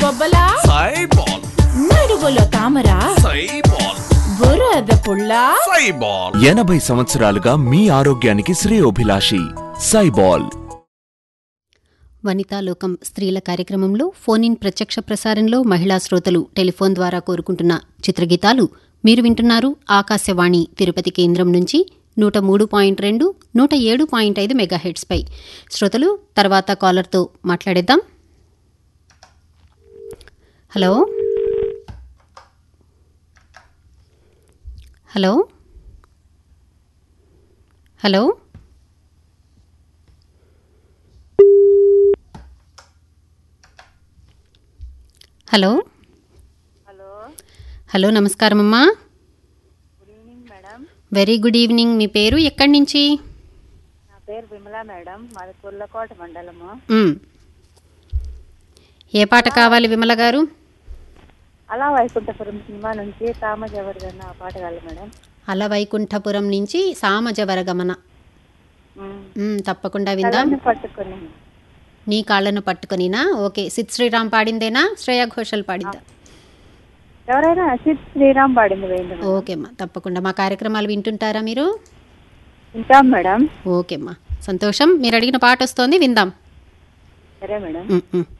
బొబ్బలా సైబాల్ నడువులో తామరా సైబాల్ బురద పుల్ల సైబాల్ ఎనభై సంవత్సరాలుగా మీ ఆరోగ్యానికి శ్రేయోభిలాషి సైబాల్ వనితాలోకం స్త్రీల కార్యక్రమంలో ఫోన్ ఇన్ ప్రత్యక్ష ప్రసారంలో మహిళా శ్రోతలు టెలిఫోన్ ద్వారా కోరుకుంటున్న చిత్రగీతాలు మీరు వింటున్నారు ఆకాశవాణి తిరుపతి కేంద్రం నుంచి నూట మూడు పాయింట్ రెండు నూట ఏడు పాయింట్ ఐదు మెగాహెడ్స్పై శ్రోతలు తర్వాత కాలర్తో మాట్లాడేద్దాం hello hello hello hello hello hello నమస్కారం అమ్మా good evening madam very good evening మీ పేరు ఎక్కడి నుంచి నా పేరు విమల మేడం మాది కుర్లకోట మండలము మ్. ఏ పాట కావాలి విమల గారు అలా వైకుంఠపురం సినిమా నుంచి తామజవర్ధన్ ఆ పాట కాదు మేడం అల వైకుంఠపురం నుంచి సామజవరగమన ఉమ్. మ్, తప్పకుండా విందాం కళ్ళని పట్టుకొని నీ కాళ్ళను పట్టుకొనినా ఓకే సిద్ శ్రీరామ్ పాడిందేనా శ్రేయా ఘోషల్ పాడిందా ఎవరైనా అసిత్ శ్రీరామ్ పాడింది వేయండి మేడం. ఓకే అమ్మా తప్పకుండా మా కార్యక్రమాలు వింటుంటారా మీరు వింటాం మేడం ఓకే అమ్మా సంతోషం మీరు అడిగిన పాట వస్తోంది విందాం సరే మేడం మ్, మ్.